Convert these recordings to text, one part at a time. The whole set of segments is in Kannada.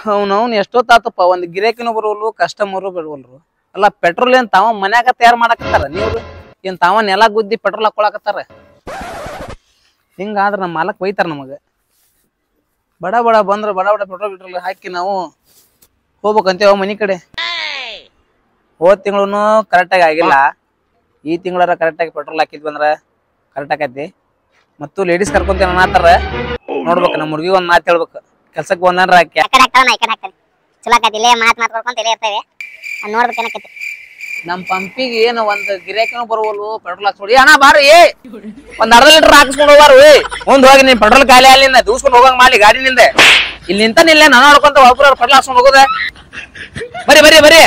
ಅವ್ನವ್ನು ಎಷ್ಟೊತ್ತಾತಪ್ಪ ಒಂದ್ ಗಿರಾಕಿನೂ ಬರೋಲ್ರು ಕಸ್ಟಮರು ಬರೋಲ್ರು ಅಲ್ಲ ಪೆಟ್ರೋಲ್ ಏನ್ ತಾವ ಮನ್ಯಾಗ ತಯಾರು ಮಾಡಕತ್ತಾರ ನೀವು ಏನ್ ತಾವ ನೆಲ ಗುದ್ದಿ ಪೆಟ್ರೋಲ್ ಹಾಕೊಳಕತ್ತಾರ ಹಿಂಗಾದ್ರ ನಮ್ಮ ಮಾಲಕ್ ಬೈತಾರ ನಮಗ ಬಡ ಬಡ ಬಂದ್ರ ಬಡ ಬಡ ಪೆಟ್ರೋಲ್ ಗಿಟ್ರೋಲ್ ಹಾಕಿ ನಾವು ಹೋಗ್ಬೇಕಂತೇವ ಮನಿ ಕಡೆ ಹೋದ್ ತಿಂಗಳು ಕರೆಕ್ಟಾಗಿ ಆಗಿಲ್ಲ ಈ ತಿಂಗಳರ ಕರೆಕ್ಟಾಗಿ ಪೆಟ್ರೋಲ್ ಹಾಕಿದ್ವಿ ಅಂದ್ರ ಕರೆಕ್ಟ್ ಆಕೈತಿ ಮತ್ತು ಲೇಡೀಸ್ ಕರ್ಕೊಂತೇನ ಅನ್ನತ್ತಾರ ನೋಡ್ಬೇಕು ನಮ್ಮ ಹುಡುಗಿ ಒಂದ್ ಮಾತು ಹೇಳ್ಬೇಕು ಕೆಲ್ಸಕ್ಕೆ ಒಂದರ ಹಾಕಿ ಆ ಕಡೆ ಹಾಕ್ತಾವ ನಾ ಈ ಕಡೆ ಹಾಕ್ತೇನೆ ಚಲೋ ಆಕತಿ ಇಲ್ಲೇ ಮಾತ್ ಮಾತ್ ಕೊಡ್ಕೊಂತ ಇಲ್ಲೇ ಇರ್ತೇವೆ ಅದ್ ನೋಡ್ಬೇಕು ಏನಕತಿ ನಮ್ ಪಂಪಿಗೆ ಏನು ಒಂದ್ ಗಿರಾಕಿನೂ ಬರುವಲ್ಲು ಪೆಟ್ರೋಲ್ ಹಾಕ್ಸ್ಕೊಡಿ ಅಣ್ಣ ಬಾರಿ ಒಂದ್ ಅರ್ಧ ಲೀಟರ್ ಹಾಕಿಸ್ಕೊಂಡು ಹೋಗಾರು ಮುಂದ್ ಹೋಗಿ ನೀನ್ ಪೆಟ್ರೋಲ್ ಖಾಲಿ ಅಲ್ಲಿಂದ ದೂಸ್ಕೊಂಡು ಹೋಗಂಗ್ ಮಾಡಿ ಗಾಡಿನಿಂದ ಇಲ್ಲಿ ನಿಂತ ನಿಲ್ಲ ನಾನು ನೋಡ್ಕೊಂತ ಒಬ್ರು ಪೆಟ್ರೋಲ್ ಹಾಕ್ಸ್ಕೊಂಡು ಹೋಗೋದ ಬರಿ ಬರಿ ಬರಿ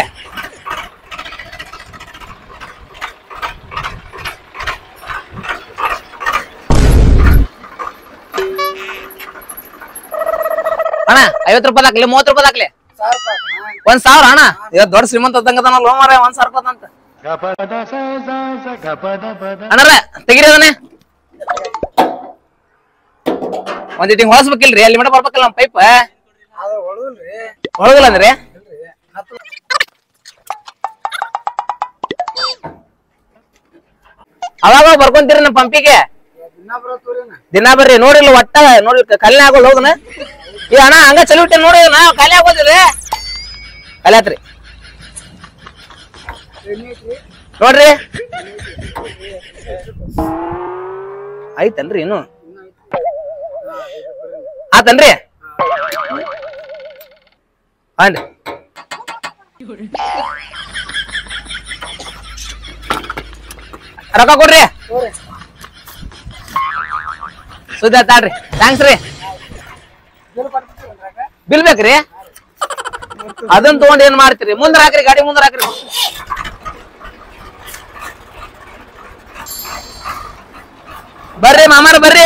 ಅಣ್ಣ ಐವತ್ತು ರೂಪಾಯಿ ಹಾಕ್ಲಿ ಮೂವತ್ತು ರೂಪಾಯಿ ಹಾಕ್ಲಿ ಒಂದ್ ಸಾವಿರ ಅಣ್ಣ ಇವತ್ತು ದೊಡ್ಡ ಶ್ರೀಮಂತ ಅದಂಗದ ಲೋ ಮಾರ ಒಂದ್ ಸಾವಿರ ರೂಪಾಯಿ ಅಂತ ಅಣ್ಣರ ತೆಗಿರಿ ಅದನ್ನೇ ಒಂದ್ ಇಟ್ಟಿಂಗ್ ಹೊಳಸ್ಬೇಕಿಲ್ರಿ ಅಲ್ಲಿ ಮಟ ಬರ್ಬೇಕಲ್ಲ ನಮ್ ಪೈಪ್ ಹೊಳಗಲ್ಲ ಅಂದ್ರಿ ಅವಾಗ ಬರ್ಕೊಂತೀರಿ ನಮ್ಮ ಪಂಪಿಗೆ ದಿನ ಬರ್ರಿ ನೋಡಿಲ್ಲ ಒಟ್ಟ ನೋಡಿ ಕಲ್ಯಾಣ ಆಗೋಲ್ ಹೋಗನ ಈ ಅಣ್ಣ ಹಂಗ ಚಲೋ ಇಟ್ಟೆ ನೋಡಿ ನಾ ಖಾಲಿ ಆಗೋದಿಲ್ಲ ಖಾಲಿ ಆತ್ರಿ ನೋಡ್ರಿ ಆಯ್ತನ್ರಿ ಇನ್ನು ಆತನ್ರಿ ಹಾನ್ರಿ ರೊಕ್ಕ ಕೊಡ್ರಿ ಸುದ್ದಿ ಆತಾಡ್ರಿ ಥ್ಯಾಂಕ್ಸ್ ರೀ ಬಿಲ್ ಬೇಕ್ರಿ ಅದನ್ನ ತಗೊಂಡ್ ಏನ್ ಮಾಡ್ತೀರಿ ಮುಂದ್ರ ಹಾಕ್ರಿ ಗಾಡಿ ಮುಂದ್ರ ಹಾಕ್ರಿ ಬರ್ರಿ ಮಾಮಾರ ಬರ್ರಿ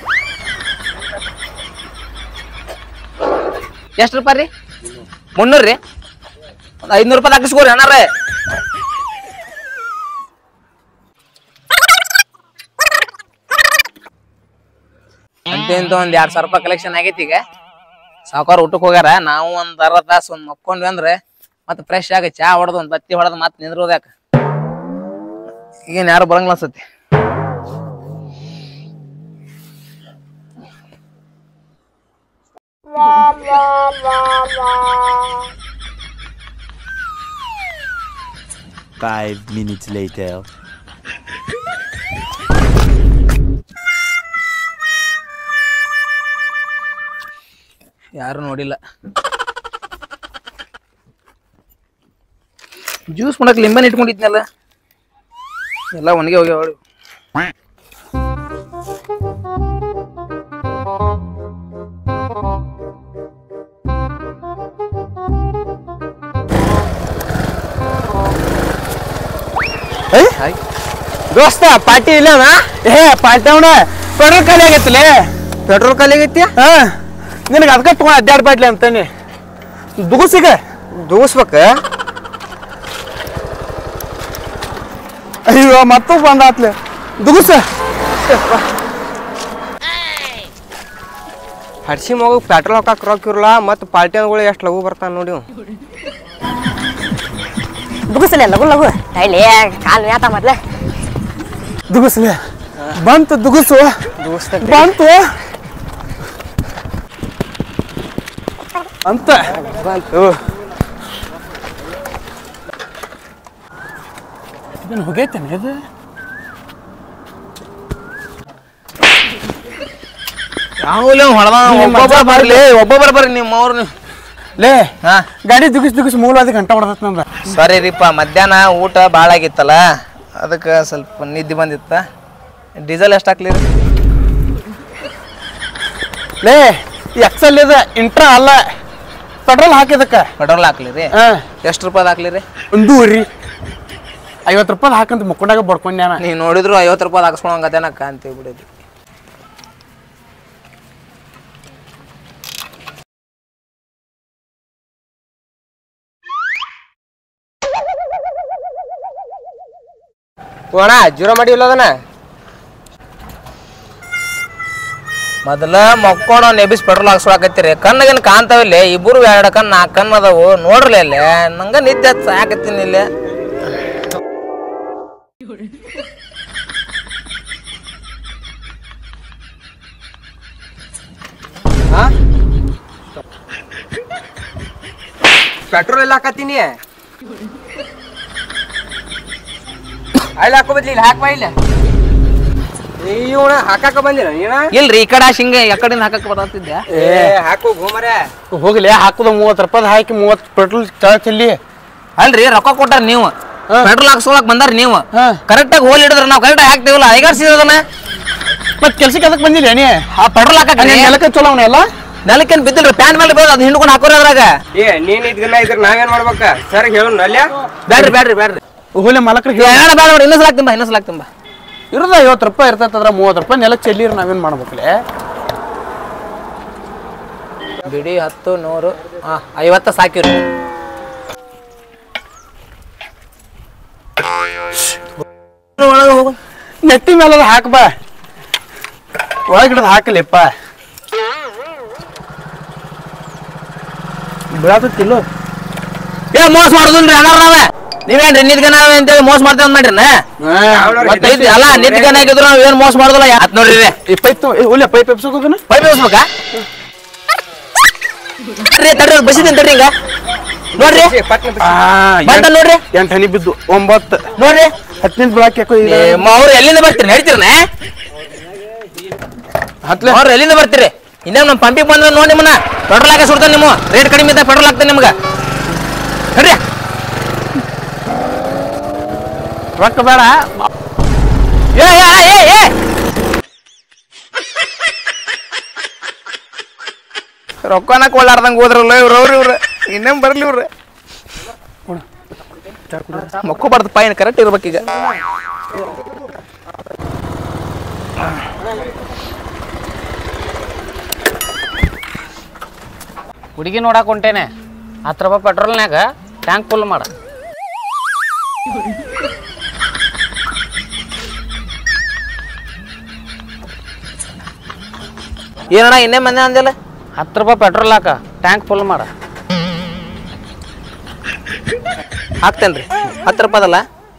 ಎಷ್ಟ್ ರೂಪಾಯಿ ರೀ ಮುನ್ನೂರ್ ರೀ ಒಂದ್ ಐದ್ನೂರ್ ರೂಪಾಯಿ ಹಾಕಿಸ್ಕೋರಿ ಅಣ್ಣಾರ ಅಂತ ಇಂತ ಒಂದ್ ಎರಡ್ ಸಾವಿರ ರೂಪಾಯಿ ಕಲೆಕ್ಷನ್ ಆಗೈತಿ ಈಗ ಸಾವುಕಾರ ಊಟಕ್ಕೆ ಹೋಗ್ಯಾರ ನಾವು ಒಂದ್ ಅರ್ಧ ತಾಸು ಒಂದ್ ಮಕ್ಕೊಂಡ್ವಿ ಅಂದ್ರೆ ಮತ್ತೆ ಫ್ರೆಶ್ ಆಗಿ ಚಾ ಹೊಡೆದು ಒಂದ್ ಬತ್ತಿ ಹೊಡೆದು ಮತ್ತೆ ನಿಂದ್ರೋದ್ಯಾಕ ಈಗೇನ್ ಯಾರು ಬರಂಗಿಲ್ಲ ಅನ್ಸತಿ Five minutes later. ಯಾರು ನೋಡಿಲ್ಲ ಜ್ಯೂಸ್ ಮಾಡಕ್ ಲಿಂಬನ್ ಇಟ್ಕೊಂಡಿದ್ನಲ್ಲ ಎಲ್ಲ ಒಣಗಿ ಹೋಗ್ಯಾವ ನೋಡಿ ಹಾಯ್. ದೋಸ್ತ ಪಾರ್ಟಿ ಇಲ್ಲನಾ ಏ ಪಾರ್ಟಿ ಅವನ ಪೆಟ್ರೋಲ್ ಖಾಲಿ ಆಗೈತಿಲೆ ಪೆಟ್ರೋಲ್ ಖಾಲಿ ಆಗೈತಿ ಹಾ ನಿನಗೆ ಅದಕ್ಕೆ ತಗೊಂಡ್ ಅಡ್ಡಾಡ್ಬಾಡ್ಲಿ ಅಂತಾನೆ ದುಗುಸಿಗ ದುಗುಸ್ಬೇಕ ಅಯ್ಯೋ ಮತ್ತೂ ಬಂದಾತ್ಲೆ ದುಗುಸ ಹಡ್ಸಿ ಮಗು ಪೆಟ್ರೋಲ್ ಹಾಕಕ್ ರೊಕ್ಕ ಇರಲ್ಲ ಮತ್ತು ಪಾರ್ಟಿ ಅಂದ್ಗಳು ಎಷ್ಟು ಲಘು ಬರ್ತಾನ ನೋಡಿ ಇವ. ದುಗುಸಲೆ ಲಗು ಲಗು ಇಲ್ಲಿ ಕಾಲ್ ವ್ಯಾತ ಮೊದ್ಲೆ ದುಗುಸ್ಲೆ ಬಂತು ದುಗುಸು ಬಂತು ಅಂತ ಬಂತು ಇದನ್ನ ಹೋಗೈತೇನೆ ಇದು ಯಾವಲ್ಲ ಹೊಡೆದ ಒಬ್ಬೊಬ್ಬರ ಬರ್ಲಿ ಒಬ್ಬೊಬ್ಬರ ಬರ್ರಿ ನಿಮ್ಮ ಅವ್ರು ನೀವು ಲೇ ಹಾ ಗಾಡಿ ದುಗಿಸ್ ದುಗಿಸ್ ಮೂಲವಾದ ಗಂಟ ಹೊಡೆದತ್ ನಂದ ಸಾರಿ ರೀಪ ಮಧ್ಯಾಹ್ನ ಊಟ ಭಾಳ ಆಗಿತ್ತಲ್ಲ ಅದಕ್ಕೆ ಸ್ವಲ್ಪ ನಿದ್ದೆ ಬಂದಿತ್ತ ಡೀಸೆಲ್ ಎಷ್ಟು ಹಾಕ್ಲಿ ರೀ ಲೇ ಎಕ್ಸಲ್ ಇದೆ ಇಂಟ್ರಾ ಅಲ್ಲ ಪೆಟ್ರೋಲ್ ಹಾಕಿದಕ್ಕ ಪೆಟ್ರೋಲ್ ಹಾಕ್ಲಿ ರೀ ಹಾ ಎಷ್ಟು ರೂಪಾಯ್ದು ಹಾಕ್ಲಿ ರೀ ಒಂದೂವರಿ ಐವತ್ತು ರೂಪಾಯಿ ಹಾಕಂತ ಮುಕ್ಕೊಂಡಾಗ ಬಡ್ಕೊಂಡ್ಯಾನ ನೀವು ನೋಡಿದ್ರು ಐವತ್ತು ರೂಪಾಯಿ ಹಾಕ್ಸ್ಕೊಳಂಗದೇನ ಕಾಂತೀವಿ ಬಿಡಿದ್ವಿ ಓ ಅಣ್ಣ ಜೀರೋ ಮಾಡಿ ಇಲ್ಲ ಅದನ್ನ ಮೊದಲ ಮಕ್ಕೊಂಡು ನೆಬಿಸ್ ಪೆಟ್ರೋಲ್ ಹಾಕ್ಸ್ಕೊಳಕತ್ತೀರಿ ಕಣ್ಣಗೇನು ಕಾಣ್ತಾವಿಲ್ಲ ಇಬ್ಬರು ಎರಡು ಕಣ್ಣು ನಾಲ್ಕು ಕಣ್ಣು ಅದಾವು ನೋಡ್ರಿ ಅಲ್ಲಿ ನಂಗೆ ನಿತ್ಯ ಸಾಕತ್ತೀನಿ ಇಲ್ಲಿ ಪೆಟ್ರೋಲ್ ಎಲ್ಲ ಹಾಕತ್ತೀನಿ ಅಲ್ಲಿ ಹಾಕೋ ಬದ್ಲಿ ಇಲ್ಲಿ ಹಾಕ್ಬಾ ಇಲ್ಲ ಇವಣ ಹಾಕಾಕ ಬಂದಿಲ್ಲ ನೀನ ಇಲ್ರಿ ಈ ಕಡೆ ಹಿಂಗೆ ಎಕಡಿಂದ ಹಾಕಕ್ ಬರತ್ತಿದ್ದೆ ಏ ಹಾಕು ಗೋಮರೆ ಹೋಗ್ಲಿ ಹಾಕುದ ಮೂವತ್ತು ರೂಪಾಯಿ ಹಾಕಿ ಮೂವತ್ತು ಪೆಟ್ರೋಲ್ ಚೆಲ್ಲಿ ಅಲ್ರಿ ರೊಕ್ಕ ಕೊಟ್ಟಾರ ನೀವು ಪೆಟ್ರೋಲ್ ಹಾಕ್ಸ್ಕೊಳಕ್ ಬಂದಾರ ನೀವು ಹಾ. ಕರೆಕ್ಟಾಗಿ ಹೋಲ್ ಹಿಡಿದ್ರ ನಾವು ಕರೆಕ್ಟಾಗಿ ಹಾಕ್ತೇವಲ್ಲ ಐಗಾಡ್ಸಿದನ ಮತ್ತೆ ಕೆಲ್ಸಕ್ಕೆ ಅದಕ್ಕೆ ಬಂದಿಲ್ಲ ನೀ ಆ ಪೆಟ್ರೋಲ್ ಹಾಕಕ್ ನೆಲಕ್ಕೆ ಚಲೋ ಅವನೆಲ್ಲ ನೆಲಕ್ಕೇನ್ ಬಿದ್ದಿಲ್ರಿ ಪ್ಯಾನ್ ಮೇಲೆ ಬೀಳೋದು ಅದು ಹಿಂಡ್ಕೊಂಡು ಹಾಕೋರಿ ಅದ್ರಾಗ ಏ ನೀನ್ ಇದ್ಗನ ಇದ್ರ ನಾವೇನ್ ಮಾಡ್ಬೇಕ ಸರ್ ಹೇಳು ಅಲ್ಯ ಬ್ಯಾಡ್ರಿ ಬ್ಯಾಡ್ರಿ ಬ್ಯಾಡ್ರಿ ಹೋಗ್ಲಿ ಮಲಕ್ರಿಗೆ ಹೇಳ ಬೇಡ ಬೇಡ ಬೇಡ ಇನ್ನೊಂದ್ಸಲ ಹಾಕ್ತಿಂಬ ಇನ್ನೊಂದ್ಸಲ ಹಾಕ್ತಿಂಬ ಇರೋದ ಐವತ್ತು ರೂಪಾಯಿ ಇರ್ತೈತೆ ಅದ್ರ ಮೂವತ್ತು ರೂಪಾಯಿ ನೆಲಕ್ಕೆ ಚೆಲ್ಲಿರಿ ನಾವೇನು ಮಾಡ್ಬೇಕಲೆ ಬಿಡಿ ಹತ್ತು ನೂರು ಹಾ ಐವತ್ತ ಸಾಕಿರಿ ಒಳಗೆ ಹೋಗು ನೆಟ್ಟಿ ಮೇಲೆ ಹಾಕ್ಬಾ ಒಳಗಿಡದ್ ಹಾಕಲಿಪ್ಪ ಬೀಳತ್ತಿಲ್ಲ ಏ ಮೋಸ ಮಾಡುದಿಲ್ರಿ ಅದಾರ ನಾವ ನೀವೇನ್ರಿ ನಿದ್ಗನ ಅಂತೇಳಿ ಮೋಸ ಮಾಡ್ತೇವೆ ಮಾಡ್ರಿ ಮತ್ತೆ ಇದು ಅಲ್ಲ ನಿದ್ಗನ ಆಗಿದ್ರು ನಾವ್ ಏನ್ ಮೋಸ ಮಾಡುದಿಲ್ಲ ಆತ್ ನೋಡ್ರಿ ಇದೆ ಈ ಪೈಪ್ ಒಳ್ಳೆ ಪೈಪ್ ಎಪ್ಸೋದನ್ನ ಪೈಪ್ ಬೇಯಿಸ್ಬೇಕಾ ತಡ್ರಿ ತಡ್ರಿ ಬಸಿದ್ದೀನಿ ತಡ್ರಿ ಹಿಂಗ ನೋಡ್ರಿ ಬಂತ ನೋಡ್ರಿ ಎಂಟು ಹನಿ ಬಿದ್ದು ಒಂಬತ್ತು ನೋಡ್ರಿ ಹತ್ತನೇ ಬ್ಲಾಕ್ ಯಾಕೋ ಏ, ಮ- ಅವ್ರು ಎಲ್ಲಿಂದ ಬರ್ತೀರಿ ನಡೀತೀರನ ಹತ್ಲೆ ಅವ್ರು ಎಲ್ಲಿಂದ ಬರ್ತೀರಿ ಇನ್ನೇ ನಮ್ಮ ಪಂಪಿಗೆ ಬಂದ್ರೆ ನೋಡಿ ನಿಮ್ಮನ್ನ ಪೆಟ್ರೋಲ್ ಹಾಕಿ ಸುಡ್ತಾನೆ ನಿಮ್ಮ ರೇಟ್ ಕಡಿಮೆ ಇದ್ದ ಪೆಟ್ರೋಲ್ ಹಾಕ್ತಾನೆ ನಿಮ್ಗೆ ನಡ್ರಿ ರೊಕ್ಕ ಬೇಡ ಏ ಏ ಏ ಏ ರೊಕ್ಕನ ಕೊಳ್ಳಾರ್ದಂಗ ಹೋದ್ರಲ್ಲ ಇವ್ರು ಅವ್ರು ಇವ್ರು ಇನ್ನೇಮ್ ಬರ್ಲಿ ಇವ್ರು ಮಕ್ಕೋಬಾರ್ದು ಪಾಯನ್ ಕರೆಕ್ಟ್ ಇರ್ಬೇಕೀಗ ಹುಡುಗಿ ನೋಡಕ್ ಹೊಂಟೇನೆ ಹತ್ತು ರೂಪಾಯಿ ಪೆಟ್ರೋಲ್ನ್ಯಾಗ ಟ್ಯಾಂಕ್ ಫುಲ್ ಮಾಡ ಏನಣ್ಣ ಇನ್ನೇ ಮಂದಿ ಅಂದಿಲ್ಲ ಹತ್ತು ರೂಪಾಯಿ ಪೆಟ್ರೋಲ್ ಹಾಕ ಟ್ಯಾಂಕ್ ಫುಲ್ ಮಾಡ ಹಾಕ್ತೇನ್ರಿ ಹತ್ತು ರೂಪಾಯಿ ಅದಲ್ಲ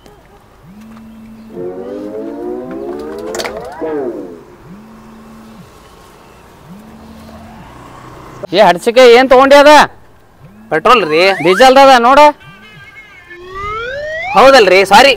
ಏ ಹಡ್ಸಿಕೆ ಏನ್ ತಗೊಂಡಿ ಅದ ಪೆಟ್ರೋಲ್ ರೀ ಡೀಸೆಲ್ ಅದ ನೋಡ ಹೌದಲ್ರಿ ಸಾರಿ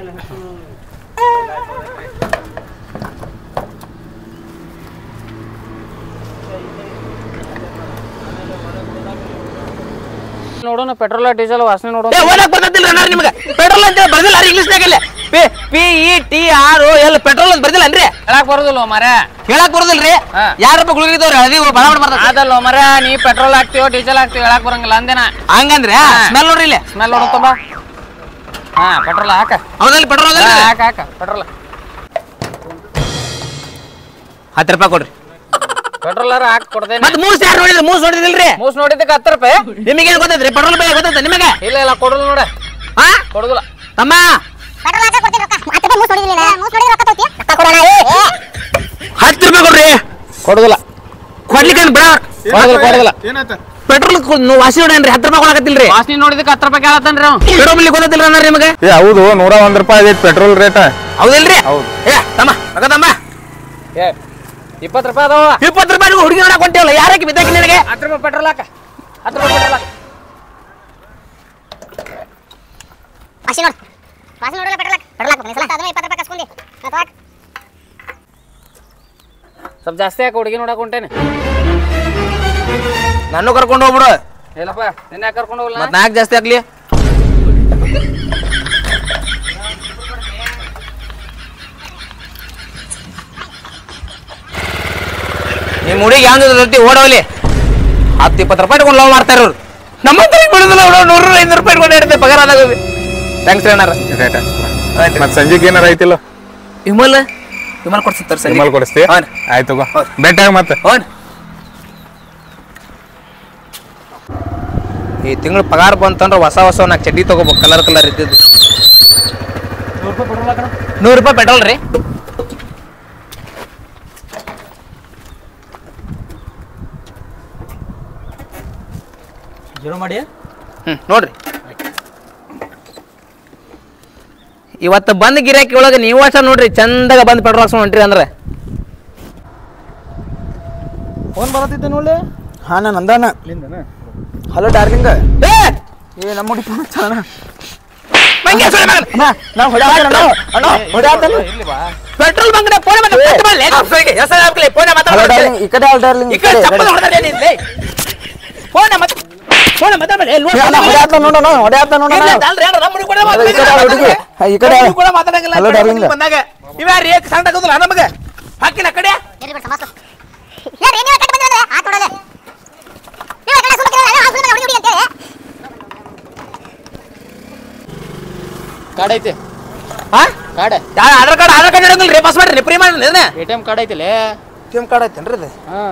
ನೋಡೋಣ ಪೆಟ್ರೋಲ್ ಡೀಸೆಲ್ ವಾಸನೆ ನೋಡೋಣ ಏ ಓದಕ್ ಬರ್ತದಿಲ್ಲ ಅಣ್ಣ ನಿಮ್ಗೆ ಪೆಟ್ರೋಲ್ ಅಂತ ಬರ್ದಿಲ್ಲ ರೀ ಇಂಗ್ಲೀಷ್ನಾಗಲ್ಲ P P E T R O L petrol ಅಂತ ಬರ್ದಿಲ್ಲ ಅನ್ರಿ ಹೇಳಕ್ ಬರೋದಿಲ್ಲ ಮರ ಹೇಳಕ್ ಬರೋದಿಲ್ರಿ ಹಾ. ಯಾರ ರೂಪಾಯಿ ಗುಳಿಗಿದವ್ರಿ ಹಳದಿ ಬಡ ಬಡ ಬರ್ತದೆ ಅದಲ್ಲ ಮರ ನೀ ಪೆಟ್ರೋಲ್ ಹಾಕ್ತೀವೋ ಡೀಸೆಲ್ ಹಾಕ್ತೀವಿ ಹೇಳಕ್ ಬರಂಗಿಲ್ಲ ಅಂದೇನ ಹಂಗಂದ್ರೆ ಸ್ಮೆಲ್ ನೋಡ್ರಿ ಇಲ್ಲಿ ಸ್ಮೆಲ್ ನೋಡು ತುಂಬ ಹಾ ಪೆಟ್ರೋಲ್ ಹಾಕ ಹೌದಲ್ಲಿ ಪೆಟ್ರೋಲ್ ಹಾ, ಹಾಕ ಹಾಕ ಪೆಟ್ರೋಲ್ ಹತ್ತು ರೂಪಾಯಿ ಕೊಡ್ರಿ ಪೆಟ್ರೋಲ್ ಹಾಕಿ ಕೊಡ್ದೇನೆ ಮತ್ತೆ ಮೂಸ್ ಯಾರು ನೋಡಿದ್ರಿ ಮೂಸ್ ನೋಡಿದಿಲ್ರಿ ಮೂಸ್ ನೋಡಿದ್ದಕ್ಕೆ ಹತ್ತು ರೂಪಾಯಿ ನಿಮಗೇನು ಗೊತ್ತೈತ್ರಿ ಪೆಟ್ರೋಲ್ ಬೆಲೆ ಗೊತ್ತೈತೆ ನಿಮಗೆ ಇಲ್ಲ ಇಲ್ಲ ಕೊಡಲ್ಲ ನೋಡ ಹಾ ಕೊಡುದಿಲ್ಲ ತಮ್ಮ ಪೆಟ್ರೋಲ್ ಹಾಕ ಕೊಡ್ತೀನಿ ರೊಕ್ಕ ಹತ್ತು ರೂಪಾಯಿ ಮೂಸ್ ನೋಡಿದಿಲ್ಲ ಮೂಸ್ ನೋಡಿದ್ರೆ ರೊಕ್ಕ ತಗೋತೀಯ ರೊಕ್ಕ ಕೊಡೋಣ ಏ ಹತ್ತು ರೂಪಾಯಿ ಕೊಡ್ರಿ ಕೊಡುದಿಲ್ಲ ಕೊಡ್ಲಿಕ್ಕೆ ಬೇಡ ಕೊಡುದಿಲ್ಲ ಕೊಡುದಿಲ್ಲ ಪೆಟ್ರೋಲ್ ವಾಸಿ ನೋಡೇನ್ರಿ ಹತ್ತು ರೂಪಾಯಿ ಕೊಡಕತ್ತಿಲ್ರಿ ವಾಸನೆ ನೋಡಿದಕ್ಕೆ ಹತ್ತು ರೂಪಾಯಿ ಕೇಳತ್ತನ್ರಿ ಅವ್ನು ಪೆಟ್ರೋಲ್ ಬೆಲೆ ಗೊತ್ತೈತಿಲ್ಲ ಅಣ್ಣ ನಿಮಗೆ ಏ ಹೌದು ನೂರ ಒಂದ್ ರೂಪಾಯಿ ಆಗೈತೆ ಪೆಟ್ರೋಲ್ ರೇಟ್ ಹೌದಿಲ್ರಿ ಏ ತಮ್ಮ ಅಕ್ಕ ತಮ್ಮ ಏ ಇಪ್ಪತ್ತು ರೂಪಾಯಿ ಅದಾವ ಇಪ್ಪತ್ತು ರೂಪಾಯಿ ಹುಡುಗಿ ನೋಡಕ್ ಹೊಂಟಿವಲ್ಲ ಯಾರಕ್ಕೆ ಬಿದ್ದಾಕಿ ನಿನಗೆ ಹತ್ತು ರೂಪಾಯಿ ಪೆಟ್ರೋಲ್ ಹಾಕ ಹತ್ತು ರೂಪಾಯಿ ಪೆಟ್ರೋಲ್ ಹಾಕ ವಾಸಿ ನೋಡು ವಾಸಿ ನೋಡಲ್ಲ ಪೆಟ್ರೋಲ್ ಹಾಕ ಪೆಟ್ರೋಲ್ ಹಾಕ ಸಲ ಅದನ್ನ ಇಪ್ಪತ್ತು ರೂಪಾಯಿ ಕಸ್ಕೊಂಡಿ ಮತ್ತೆ ಹಾಕ ಸ್ವಲ್ಪ ಜಾಸ್ತಿ ಹಾಕ ಹುಡುಗಿ ನೋಡಕ್ ಹೊಂಟೇನೆ ನಾನು ಕರ್ಕೊಂಡು ಹೋಗ್ಬಿಡು ಇಲ್ಲಪ್ಪ ನಿನ್ನೆ ಯಾಕೆ ಕರ್ಕೊಂಡು ಹೋಗಲ್ಲ ಮತ್ ನಾಲ್ಕು ಜಾಸ್ತಿ ಆಗ್ಲಿ ನಿಮ್ ಹುಡುಗಿ ಯಾವ ರೊಟ್ಟಿ ಓಡೋಲಿ ಹತ್ತು ಇಪ್ಪತ್ತು ರೂಪಾಯಿ ಇಟ್ಕೊಂಡು ಲವ್ ಮಾಡ್ತಾರೆ ಇವ್ರು ನಮ್ಮ ಹತ್ರ ಬಿಡುದಿಲ್ಲ ಅವ್ರು ನೂರು ಐನೂರು ರೂಪಾಯಿ ಇಟ್ಕೊಂಡು ಇರುತ್ತೆ ಪಗಾರ ಆದಾಗ ಥ್ಯಾಂಕ್ಸ್ ಏನಾರ ಮತ್ ಸಂಜೆಗೆ ಏನಾರ ಐತಿಲ್ಲ ವಿಮಲ್ ವಿಮಲ್ ಕೊಡ್ಸಿರ್ತಾರೆ ಸರ್ ನಿಮ್ಮಲ್ಲಿ ಕೊಡಿಸ್ತೀಯ ಹೌದು. ಆಯ್ತು ತಗೋ ಬೆಟ್ಟ ಮತ್ತೆ ಹೌದು ಈ ತಿಂಗಳು ಪಗಾರ ಬಂತಂದ್ರೆ ಹೊಸ ಹೊಸ ನಾಲ್ಕು ಚಡ್ಡಿ ತಗೋಬೇಕು ಕಲರ್ ಕಲರ್ ಇದ್ದಿದ್ದು ನೂರು ರೂಪಾಯಿ ಪೆಟ್ರೋಲ್ ರೀ ಜೀರೋ ಮಾಡಿ ಹ್ಞೂ ನೋಡ್ರಿ ಇವತ್ತು ಬಂದ್ ಗಿರಾಕಿ ಒಳಗೆ ನೀವು ಅಷ್ಟ ನೋಡ್ರಿ ಚಂದಾಗ ಬಂದ್ ಪೆಟ್ರೋಲ್ ಹಾಕ್ಸ್ಕೊಂಡು ಹೊಂಟ್ರಿ ಅಂದ್ರೆ ಫೋನ್ ಬರತ್ತಿದ್ದೆ ನೋಡಿ ಹಾ ನಾನು ಅಂದಾನ ಹಲೋ ಡಾರ್ಲಿಂಗ ಏ! ಏ ನಮ್ಮ ಹುಡುಗಿ ಫೋನ್ ಹಚ್ಚಾನ ಮಂಗ್ಯ ಸುಳೆ ಮಗನ. ಅಣ್ಣ ನಾ ಹೊಡ್ಯಾತನ ಅಣ್ಣ ಅಣ್ಣ ಹೊಡ್ಯಾತನ ಪೆಟ್ರೋಲ್ ಬಂಕ್ ಫೋನ್ ಹೆಸರು ಹಾಕ್ಲಿ ಫೋನ್ ಹಲೋ ಡಾರ್ಲಿಂಗ್ ಈ ಕಡೆ ಅಲ್ಲ ಡಾರ್ಲಿಂಗ್ ಈ ಕಡೆ ಚಪ್ಪಲ್ ಹೊಡೆದ್ರೆ ಏನಿಲ್ಲ ಫೋನ್ ಮತ್ತೆ ಫೋನ್ ಮಾತಾಡಬೇಡಿ ಹೊಡ್ಯಾತ ನೋಡೋಣ ಹೊಡ್ಯಾತ ನೋಡೋಣ ಈ ಕಡೆ ಆ ಹುಡುಗಿ ಹಾ, ಈ ಕಡೆ ಹಲೋ ಡಾರ್ಲಿಂಗ್ ಬಂದಾಗ ಇವ್ಯಾರಿ ಸಣ್ಣ ಆಗೋದಿಲ್ಲ ನಮಗೆ ಹಾಕಿನ ಕಡೆ ಇರ್ಲಿ ಬಿಡು ಸಮಸ್ಯೆ ಯಾರು ಏನೇ ಕಟ್ಟಿ ಬಂದಿರಲ್ಲ ಆಟ ನೋಡಲೆ ನೀವು ಕಡೆ ಸುಮ್ಮನೆ ಕೇಳಲ್ಲ ಆ ಸುಮ್ಮನೆ ಹುಡುಗಿ ಹುಡುಗಿ ಅಂತೇಳಿ ಕಾರ್ಡ್ ಐತಿ ಹಾ ಕಾರ್ಡ್ ಯಾರು ಆಧಾರ್ ಕಾರ್ಡ್ ಆಧಾರ್ ಕಾರ್ಡ್ ಇಡಂಗಿಲ್ಲ ರೀ ಪಾಸ್ ಮಾಡ್ರಿ ಫ್ರೀ ಮಾಡ್ರಿ ಇದನ್ನ ಎ ಟಿ ಎಮ್ ಕಾರ್ಡ್ ಐತಿಲೇ ಟಿಮ್ ಕಾರ್ಡ್ ಐತೇನ್ರಿ ಇದು ಹಾಂ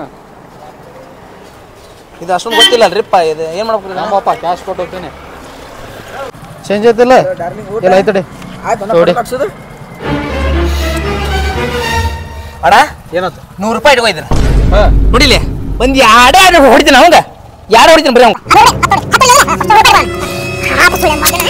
ಇದು ಅಷ್ಟೊಂದು ಗೊತ್ತಿಲ್ಲ ಅಲ್ರಿಪ್ಪ ಇದು ಏನ್ ಮಾಡ್ಬೇಕು ನಮ್ಮಪ್ಪ ಕ್ಯಾಶ್ ಕೊಟ್ಟು ಹೋಗ್ತೀನಿ ಚೇಂಜ್ ಐತಿಲ್ಲ ಇಲ್ಲ ಐತಡಿ ನೋಡಿ. ಅಡ ಏನತ್ತು ನೂರು ರೂಪಾಯಿ ಇಟ್ಕೋ ಇದ್ರ ಹಾಂ ನೋಡಿಲಿ ಒಂದ್ ಯಾಡೇ ಹೊಡಿತೀನಿ ಅವಂಗ ಯಾರು ಹೊಡಿತೀನಿ ಬರೀ ಅವಂಗ ಹತ್ತೋಡಿ ಹತ್ತೋಡಿ ಹತ್ತೋಡಿ ಹತ್ತೋಡಿ ಆ ಸುಳ್ಳು ಮಗನ